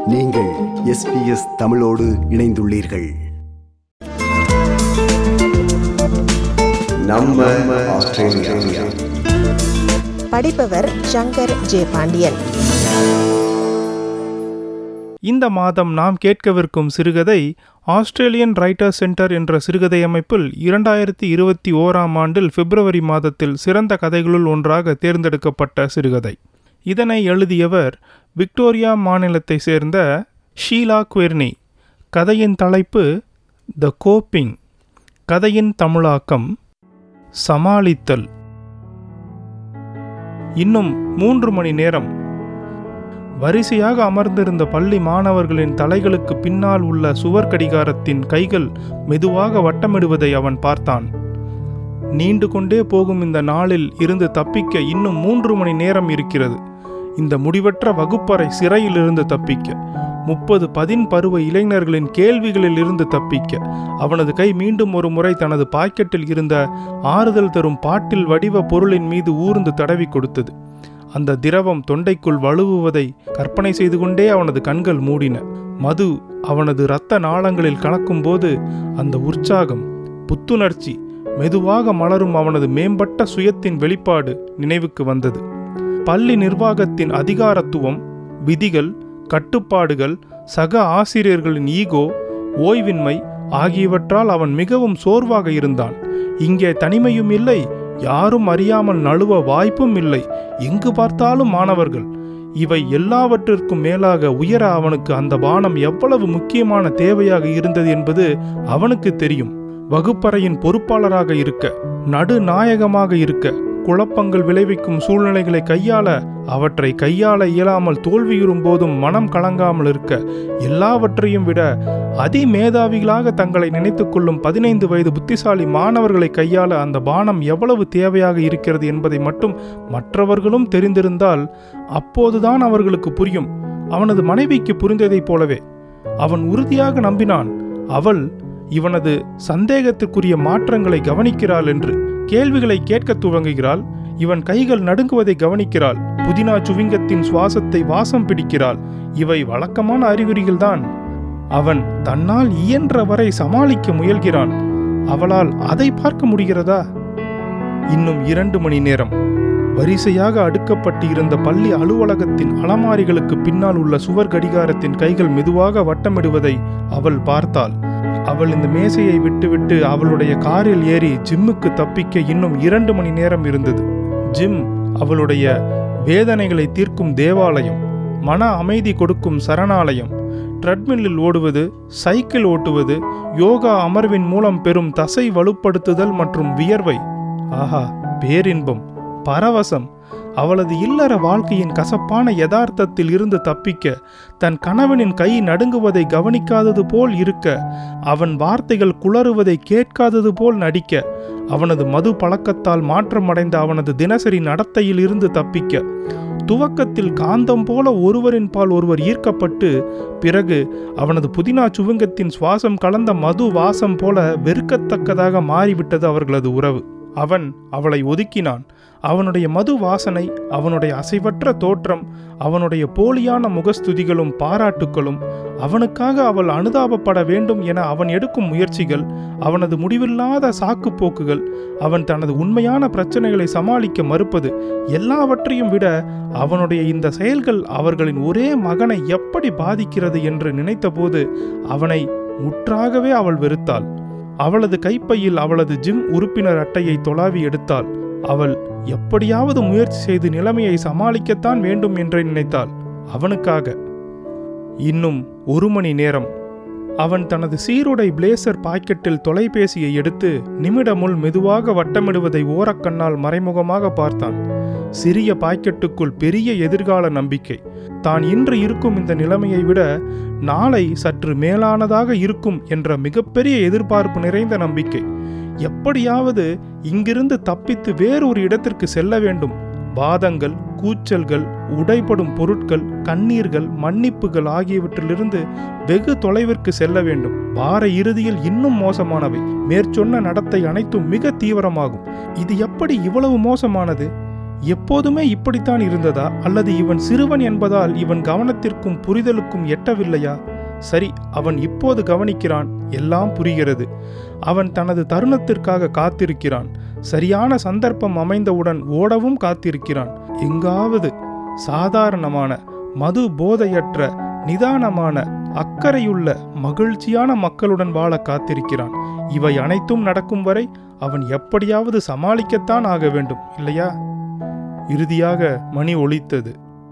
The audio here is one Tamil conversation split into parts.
நீங்கள் எஸ்பிஎஸ் தமிழோடு இணைந்துள்ளீர்கள் நம்ம ஆஸ்திரேலியா படிப்பவர் சங்கர் ஜே பாண்டியன் இந்த மாதம் நாம் கேட்கவிருக்கும் சிறுகதை ஆஸ்திரேலியன் ரைட்டர் சென்டர் என்ற சிறுகதை அமைப்பில் இரண்டாயிரத்தி இருபத்தி ஓராம் ஆண்டில் பிப்ரவரி மாதத்தில் சிறந்த கதைகளுள் ஒன்றாக தேர்ந்தெடுக்கப்பட்ட சிறுகதை இதனை எழுதியவர் விக்டோரியா மாநிலத்தை சேர்ந்த ஷீலா குவெர்னி கதையின் தலைப்பு த கோப்பிங் கதையின் தமிழாக்கம் சமாளித்தல் இன்னும் மூன்று மணி நேரம் வரிசையாக அமர்ந்திருந்த பள்ளி மாணவர்களின் தலைகளுக்கு பின்னால் உள்ள சுவர் கடிகாரத்தின் கைகள் மெதுவாக வட்டமிடுவதை அவன் பார்த்தான் நீண்டு கொண்டே போகும் இந்த நாளில் இருந்து தப்பிக்க இன்னும் மூன்று மணி நேரம் இருக்கிறது இந்த முடிவற்ற வகுப்பறை சிறையிலிருந்து தப்பிக்க முப்பது பதின் பருவ இளைஞர்களின் கேள்விகளில் இருந்து தப்பிக்க அவனது கை மீண்டும் ஒரு முறை தனது பாக்கெட்டில் இருந்த ஆறுதல் தரும் பாட்டில் வடிவ பொருளின் மீது ஊர்ந்து தடவி கொடுத்தது அந்த திரவம் தொண்டைக்குள் வழுவுவதை கற்பனை செய்து கொண்டே அவனது கண்கள் மூடின மது அவனது இரத்த நாளங்களில் கலக்கும்போது அந்த உற்சாகம் புத்துணர்ச்சி மெதுவாக மலரும் அவனது மேம்பட்ட சுயத்தின் வெளிப்பாடு நினைவுக்கு வந்தது பள்ளி நிர்வாகத்தின் அதிகாரத்துவம் விதிகள் கட்டுப்பாடுகள் சக ஆசிரியர்களின் ஈகோ ஓய்வின்மை ஆகியவற்றால் அவன் மிகவும் சோர்வாக இருந்தான் இங்கே தனிமையும் இல்லை யாரும் அறியாமல் நழுவ வாய்ப்பும் இல்லை எங்கு பார்த்தாலும் மாணவர்கள் இவை எல்லாவற்றிற்கும் மேலாக உயர அவனுக்கு அந்த பானம் எவ்வளவு முக்கியமான தேவையாக இருந்தது என்பது அவனுக்கு தெரியும் வகுப்பறையின் பொறுப்பாளராக இருக்க நடுநாயகமாக இருக்க குழப்பங்கள் விளைவிக்கும் சூழ்நிலைகளை கையாள அவற்றை கையாள இயலாமல் தோல்வியுறும் போதும் மனம் கலங்காமல் இருக்க எல்லாவற்றையும் விட அதிமேதாவிகளாக தங்களை நினைத்துக் கொள்ளும் பதினைந்து வயது புத்திசாலி மாணவர்களை கையாள அந்த பானம் எவ்வளவு தேவையாக இருக்கிறது என்பதை மட்டும் மற்றவர்களும் தெரிந்திருந்தால் அப்போதுதான் அவர்களுக்கு புரியும் அவனது மனைவிக்கு புரிந்ததைப் போலவே அவன் உறுதியாக நம்பினான் அவள் இவனது சந்தேகத்திற்குரிய மாற்றங்களை கவனிக்கிறாள் என்று கேள்விகளை கேட்கத் துவங்குகிறாள் இவன் கைகள் நடுங்குவதை கவனிக்கிறாள் புதினா சுவிங்கத்தின் சுவாசத்தை வாசம் பிடிக்கிறாள் இவை வழக்கமான அறிகுறிகள்தான் அவன் தன்னால் இயன்ற வரை சமாளிக்க முயல்கிறான் அவளால் அதை பார்க்க முடிகிறதா இன்னும் இரண்டு மணி நேரம் வரிசையாக அடுக்கப்பட்டு இருந்த பள்ளி அலுவலகத்தின் அலமாரிகளுக்கு பின்னால் உள்ள சுவர் கடிகாரத்தின் கைகள் மெதுவாக வட்டமிடுவதை அவள் பார்த்தாள் அவள் இந்த மேசையை விட்டுவிட்டு அவளுடைய காரில் ஏறி ஜிம்முக்கு தப்பிக்க இன்னும் இரண்டு மணி நேரம் இருந்தது ஜிம் அவளுடைய வேதனைகளை தீர்க்கும் தேவாலயம் மன அமைதி கொடுக்கும் சரணாலயம் ட்ரெட்மில்லில் ஓடுவது சைக்கிள் ஓட்டுவது யோகா அமர்வின் மூலம் பெறும் தசை வலுப்படுத்துதல் மற்றும் வியர்வை ஆஹா பேரின்பம் பரவசம் அவளது இல்லற வாழ்க்கையின் கசப்பான யதார்த்தத்தில் இருந்து தப்பிக்க தன் கணவனின் கை நடுங்குவதை கவனிக்காதது போல் இருக்க அவன் வார்த்தைகள் குளறுவதை கேட்காதது போல் நடிக்க அவனது மது பழக்கத்தால் மாற்றமடைந்த அவனது தினசரி நடத்தையில் இருந்து தப்பிக்க துவக்கத்தில் காந்தம் போல ஒருவரின் பால் ஒருவர் ஈர்க்கப்பட்டு பிறகு அவனது புதினா சுவங்கத்தின் சுவாசம் கலந்த மது வாசம் போல வெறுக்கத்தக்கதாக மாறிவிட்டது அவர்களது உறவு அவன் அவளை ஒதுக்கினான் அவனுடைய மது வாசனை அவனுடைய அசைவற்ற தோற்றம் அவனுடைய போலியான முகஸ்துதிகளும் பாராட்டுக்களும் அவனுக்காக அவள் அனுதாபப்பட வேண்டும் என அவன் எடுக்கும் முயற்சிகள் அவனது முடிவில்லாத சாக்குப்போக்குகள் அவன் தனது உண்மையான பிரச்சனைகளை சமாளிக்க மறுப்பது எல்லாவற்றையும் விட அவனுடைய இந்த செயல்கள் அவர்களின் ஒரே மகனை எப்படி பாதிக்கிறது என்று நினைத்தபோது அவனை முற்றாகவே அவள் வெறுத்தாள் அவளது கைப்பையில் அவளது ஜிம் உறுப்பினர் அட்டையை தொலாவி எடுத்தாள் அவள் எப்படியாவது முயற்சி செய்து நிலைமையை சமாளிக்கத்தான் வேண்டும் என்று நினைத்தாள் அவனுக்காக இன்னும் ஒரு மணி நேரம் அவன் தனது சீருடை பிளேசர் பாக்கெட்டில் தொலைபேசியை எடுத்து நிமிடமுள் மெதுவாக வட்டமிடுவதை ஓரக்கண்ணால் மறைமுகமாக பார்த்தான் சிறிய பாக்கெட்டுக்குள் பெரிய எதிர்கால நம்பிக்கை தான் இன்று இருக்கும் இந்த நிலைமையை விட நாளை சற்று மேலானதாக இருக்கும் என்ற மிகப்பெரிய எதிர்பார்ப்பு நிறைந்த நம்பிக்கை எப்படியாவது இங்கிருந்து தப்பித்து வேறொரு இடத்திற்கு செல்ல வேண்டும் வாதங்கள் கூச்சல்கள் உடைப்படும் பொருட்கள் கண்ணீர்கள் மன்னிப்புகள் ஆகியவற்றிலிருந்து வெகு தொலைவிற்கு செல்ல வேண்டும் வார இறுதியில் இன்னும் மோசமானவை மேற்சொன்ன நடத்தை அனைத்தும் மிக தீவிரமாகும் இது எப்படி இவ்வளவு மோசமானது எப்போதுமே இப்படித்தான் இருந்ததா அல்லது இவன் சிறுவன் என்பதால் இவன் கவனத்திற்கும் புரிதலுக்கும் எட்டவில்லையா சரி அவன் இப்போது கவனிக்கிறான் எல்லாம் புரிகிறது அவன் தனது தருணத்திற்காக காத்திருக்கிறான் சரியான சந்தர்ப்பம் அமைந்தவுடன் ஓடவும் காத்திருக்கிறான் எங்காவது சாதாரணமான மது போதையற்ற நிதானமான அக்கறையுள்ள மகிழ்ச்சியான மக்களுடன் வாழ காத்திருக்கிறான் இவை அனைத்தும் நடக்கும் வரை அவன் எப்படியாவது சமாளிக்கத்தான் ஆக வேண்டும் இல்லையா இறுதியாக மணி ஒலித்தது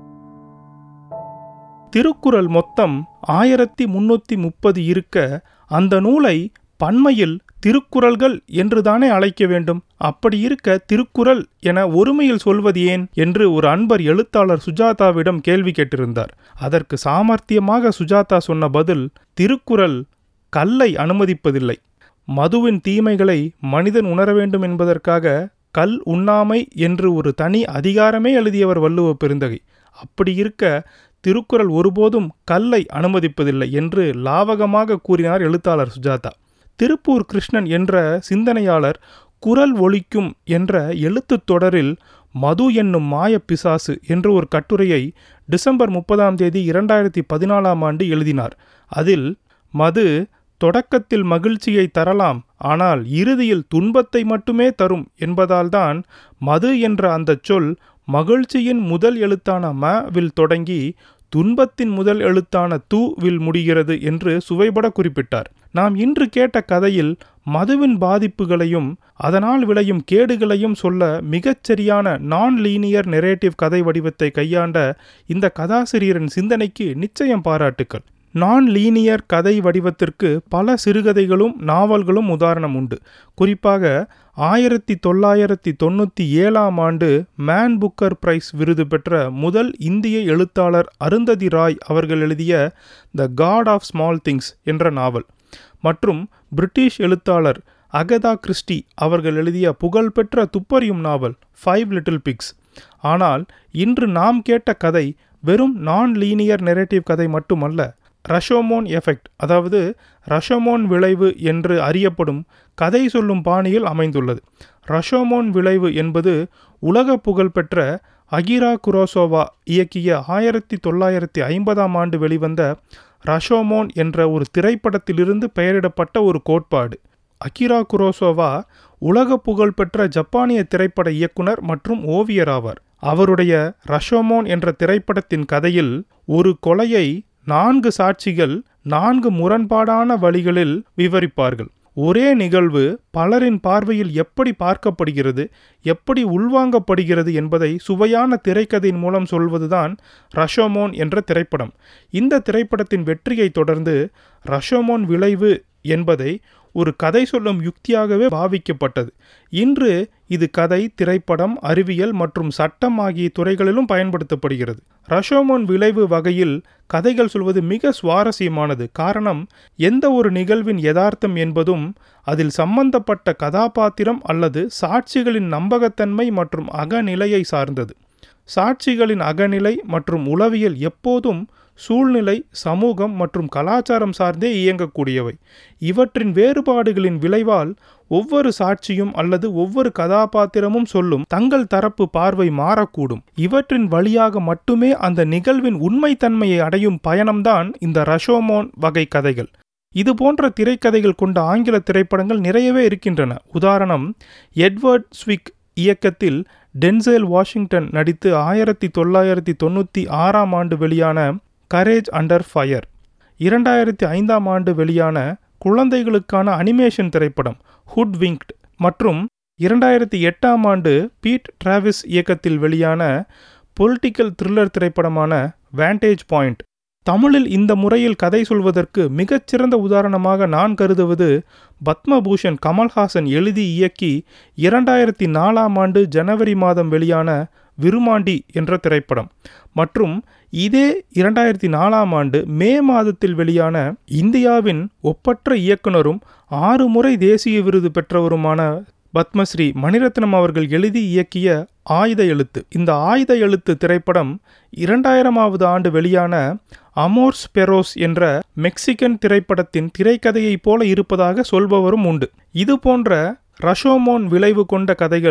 திருக்குறள் மொத்தம் ஆயிரத்தி முன்னூத்தி முப்பது இருக்க அந்த நூலை பன்மையில் திருக்குறள்கள் என்றுதானே அழைக்க வேண்டும் அப்படி இருக்க திருக்குறள் என ஒருமையில் சொல்வது ஏன் என்று ஒரு அன்பர் எழுத்தாளர் சுஜாதாவிடம் கேள்வி கேட்டிருந்தார் அதற்கு சாமர்த்தியமாக சுஜாதா சொன்ன பதில் திருக்குறள் கல்லை அனுமதிப்பதில்லை மதுவின் தீமைகளை மனிதன் உணர வேண்டும் என்பதற்காக கல் உண்ணாமை என்று ஒரு தனி அதிகாரமே எழுதியவர் வள்ளுவ பெருந்தகை அப்படி இருக்க திருக்குறள் ஒருபோதும் கல்லை அனுமதிப்பதில்லை என்று லாவகமாக கூறினார் எழுத்தாளர் சுஜாதா திருப்பூர் கிருஷ்ணன் என்ற சிந்தனையாளர் குரல் ஒலிக்கும் என்ற எழுத்துத் தொடரில் மது என்னும் மாய பிசாசு என்ற ஒரு கட்டுரையை டிசம்பர் முப்பதாம் தேதி இரண்டாயிரத்தி பதினாலாம் ஆண்டு எழுதினார் அதில் மது தொடக்கத்தில் மகிழ்ச்சியை தரலாம் ஆனால் இறுதியில் துன்பத்தை மட்டுமே தரும் என்பதால்தான் மது என்ற அந்த சொல் மகிழ்ச்சியின் முதல் எழுத்தான ம வில் தொடங்கி துன்பத்தின் முதல் எழுத்தான து வில் முடிகிறது என்று சுவைபட குறிப்பிட்டார் நாம் இன்று கேட்ட கதையில் மதுவின் பாதிப்புகளையும் அதனால் விளையும் கேடுகளையும் சொல்ல மிகச்சரியான நான் லீனியர் நெரேட்டிவ் கதை வடிவத்தை கையாண்ட இந்த கதாசிரியரின் சிந்தனைக்கு நிச்சயம் பாராட்டுக்கள் நான் லீனியர் கதை வடிவத்திற்கு பல சிறுகதைகளும் நாவல்களும் உதாரணம் உண்டு குறிப்பாக ஆயிரத்தி தொள்ளாயிரத்தி தொண்ணூற்றி ஏழாம் ஆண்டு மேன் புக்கர் பிரைஸ் விருது பெற்ற முதல் இந்திய எழுத்தாளர் அருந்ததி ராய் அவர்கள் எழுதிய the god of small things என்ற நாவல் மற்றும் பிரிட்டிஷ் எழுத்தாளர் அகதா கிறிஸ்டி அவர்கள் எழுதிய புகழ்பெற்ற துப்பறியும் நாவல் ஃபைவ் லிட்டில் பிக்ஸ் ஆனால் இன்று நாம் கேட்ட கதை வெறும் நான் லீனியர் நெரேட்டிவ் கதை மட்டுமல்ல ரஷோமோன் எஃபெக்ட் அதாவது ரஷோமோன் விளைவு என்று அறியப்படும் கதை சொல்லும் பாணியில் அமைந்துள்ளது ரஷோமோன் விளைவு என்பது உலக புகழ்பெற்ற அகிரா குரோசோவா இயக்கிய ஆயிரத்தி தொள்ளாயிரத்தி ஐம்பதாம் ஆண்டு வெளிவந்த ரஷோமோன் என்ற ஒரு திரைப்படத்திலிருந்து பெயரிடப்பட்ட ஒரு கோட்பாடு அகிரா குரோசோவா உலக புகழ்பெற்ற ஜப்பானிய திரைப்பட இயக்குனர் மற்றும் ஓவியர் ஆவார் அவருடைய ரஷோமோன் என்ற திரைப்படத்தின் கதையில் ஒரு கொலையை நான்கு சாட்சிகள் நான்கு முரண்பாடான வழிகளில் விவரிப்பார்கள் ஒரே நிகழ்வு பலரின் பார்வையில் எப்படி பார்க்கப்படுகிறது எப்படி உள்வாங்கப்படுகிறது என்பதை சுவையான திரைக்கதையின் மூலம் சொல்வதுதான் ரஷோமோன் என்ற திரைப்படம் இந்த திரைப்படத்தின் வெற்றியை தொடர்ந்து ரஷோமோன் விளைவு என்பதை ஒரு கதை சொல்லும் யுக்தியாகவே பாவிக்கப்பட்டது இன்று இது கதை திரைப்படம் அறிவியல் மற்றும் சட்டம் ஆகிய துறைகளிலும் பயன்படுத்தப்படுகிறது ரஷோமோன் விளைவு வகையில் கதைகள் சொல்வது மிக சுவாரஸ்யமானது காரணம் எந்த ஒரு நிகழ்வின் யதார்த்தம் என்பதும் அதில் சம்பந்தப்பட்ட கதாபாத்திரம் அல்லது சாட்சிகளின் நம்பகத்தன்மை மற்றும் அகநிலையை சார்ந்தது சாட்சிகளின் அகநிலை மற்றும் உளவியல் எப்போதும் சூழ்நிலை சமூகம் மற்றும் கலாச்சாரம் சார்ந்தே இயங்கக்கூடியவை இவற்றின் வேறுபாடுகளின் விளைவால் ஒவ்வொரு சாட்சியும் அல்லது ஒவ்வொரு கதாபாத்திரமும் சொல்லும் தங்கள் தரப்பு பார்வை மாறக்கூடும் இவற்றின் வழியாக மட்டுமே அந்த நிகழ்வின் உண்மைத்தன்மையை அடையும் பயணம்தான் இந்த ரஷோமோன் வகை கதைகள் இது போன்ற திரைக்கதைகள் கொண்ட ஆங்கில திரைப்படங்கள் நிறையவே இருக்கின்றன உதாரணம் எட்வர்ட் ஸ்விக் இயக்கத்தில் டென்சேல் வாஷிங்டன் நடித்து ஆயிரத்தி தொள்ளாயிரத்தி தொண்ணூற்றி ஆறாம் ஆண்டு வெளியான கரேஜ் அண்டர் ஃபயர் இரண்டாயிரத்தி ஐந்தாம் ஆண்டு வெளியான குழந்தைகளுக்கான அனிமேஷன் திரைப்படம் ஹுட் விங்க்ட் மற்றும் இரண்டாயிரத்தி எட்டாம் ஆண்டு பீட் டிராவிஸ் இயக்கத்தில் வெளியான பொலிட்டிக்கல் த்ரில்லர் திரைப்படமான வேண்டேஜ் பாயிண்ட் தமிழில் இந்த முறையில் கதை சொல்வதற்கு மிகச்சிறந்த உதாரணமாக நான் கருதுவது பத்மபூஷன் கமல்ஹாசன் எழுதி இயக்கி இரண்டாயிரத்தி நாலாம் ஆண்டு ஜனவரி மாதம் வெளியான விருமாண்டி என்ற திரைப்படம் மற்றும் இதே இரண்டாயிரத்தி நாலாம் ஆண்டு மே மாதத்தில் வெளியான இந்தியாவின் ஒப்பற்ற இயக்குனரும் ஆறு முறை தேசிய விருது பெற்றவருமான பத்மஸ்ரீ மணிரத்னம் அவர்கள் எழுதி இயக்கிய ஆயுத எழுத்து இந்த ஆயுத எழுத்து திரைப்படம் இரண்டாயிரமாவது ஆண்டு வெளியான அமோர்ஸ் பெரோஸ் என்ற மெக்சிகன் திரைப்படத்தின் திரைக்கதையைப் போல இருப்பதாக சொல்பவரும் உண்டு இது போன்ற ரஷோமோன் விளைவு கொண்ட கதைகள்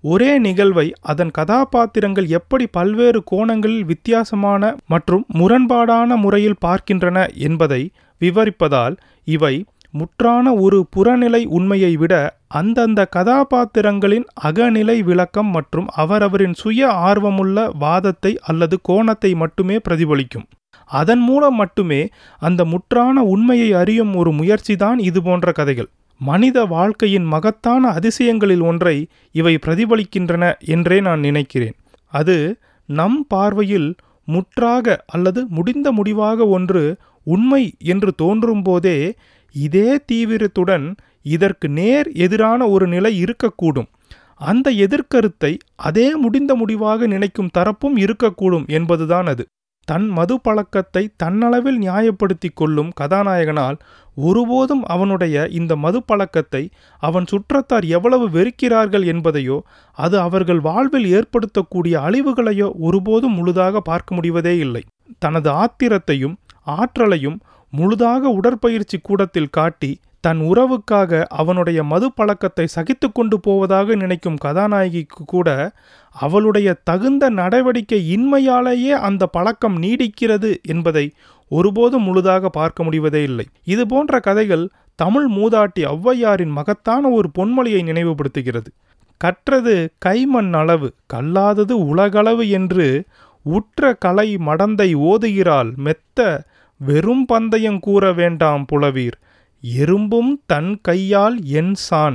ஒரே நிகழ்வை அதன் கதாபாத்திரங்கள் எப்படி பல்வேறு கோணங்களில் வித்தியாசமான மற்றும் முரண்பாடான முறையில் பார்க்கின்றன என்பதை விவரிப்பதால் இவை முற்றான ஒரு புறநிலை உண்மையை விட அந்தந்த கதாபாத்திரங்களின் அகநிலை விளக்கம் மற்றும் அவரவரின் சுய ஆர்வமுள்ள வாதத்தை அல்லது கோணத்தை மட்டுமே பிரதிபலிக்கும் அதன் மூலம் மட்டுமே அந்த முற்றான உண்மையை அறியும் ஒரு முயற்சிதான் இது போன்ற கதைகள் மனித வாழ்க்கையின் மகத்தான அதிசயங்களில் ஒன்றை இவை பிரதிபலிக்கின்றன என்றே நான் நினைக்கிறேன் அது நம் பார்வையில் முற்றாக அல்லது முடிந்த முடிவாக ஒன்று உண்மை என்று தோன்றும் போதே இதே தீவிரத்துடன் இதற்கு நேர் எதிரான ஒரு நிலை இருக்கக்கூடும் அந்த எதிர்க்கருத்தை அதே முடிந்த முடிவாக நினைக்கும் தரப்பும் இருக்கக்கூடும் என்பதுதான் அது தன் மது பழக்கத்தை தன்னளவில் நியாயப்படுத்தி கொள்ளும் கதாநாயகனால் ஒருபோதும் அவனுடைய இந்த மது பழக்கத்தை அவன் சுற்றத்தார் எவ்வளவு வெறுக்கிறார்கள் என்பதையோ அது அவர்கள் வாழ்வில் ஏற்படுத்தக்கூடிய அழிவுகளையோ ஒருபோதும் முழுதாக பார்க்க முடிவதே இல்லை தனது ஆத்திரத்தையும் ஆற்றலையும் முழுதாக உடற்பயிற்சி கூடத்தில் காட்டி தன் உறவுக்காக அவனுடைய மது பழக்கத்தை சகித்து கொண்டு போவதாக நினைக்கும் கதாநாயகிக்கு கூட அவளுடைய தகுந்த நடவடிக்கை இன்மையாலேயே அந்த பழக்கம் நீடிக்கிறது என்பதை ஒருபோதும் முழுதாக பார்க்க முடிவதே இல்லை இது போன்ற கதைகள் தமிழ் மூதாட்டி ஔவையாரின் மகத்தான ஒரு பொன்மொழியை நினைவுபடுத்துகிறது கற்றது கைமண் அளவு கல்லாதது உலகளவு என்று உற்ற கலை மடந்தை ஓதுகிறாள் மெத்த வெறும் பந்தயம் கூற வேண்டாம் புலவீர் எறும்பும் தன் கையால் என் சான்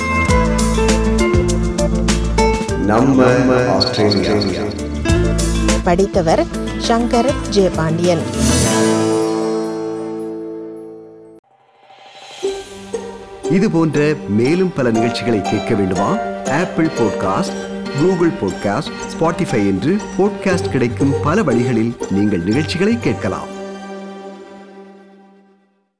நம்ம ஆஸ்திரேலியா படித்தவர் சங்கர் ஜே பாண்டியன் இது போன்ற மேலும் பல நிகழ்ச்சிகளை கேட்க வேண்டுமா Apple podcast Google podcast Spotify என்று பாட்காஸ்ட் கிடைக்கும் பல வழிகளில் நீங்கள் நிகழ்ச்சிகளை கேட்கலாம்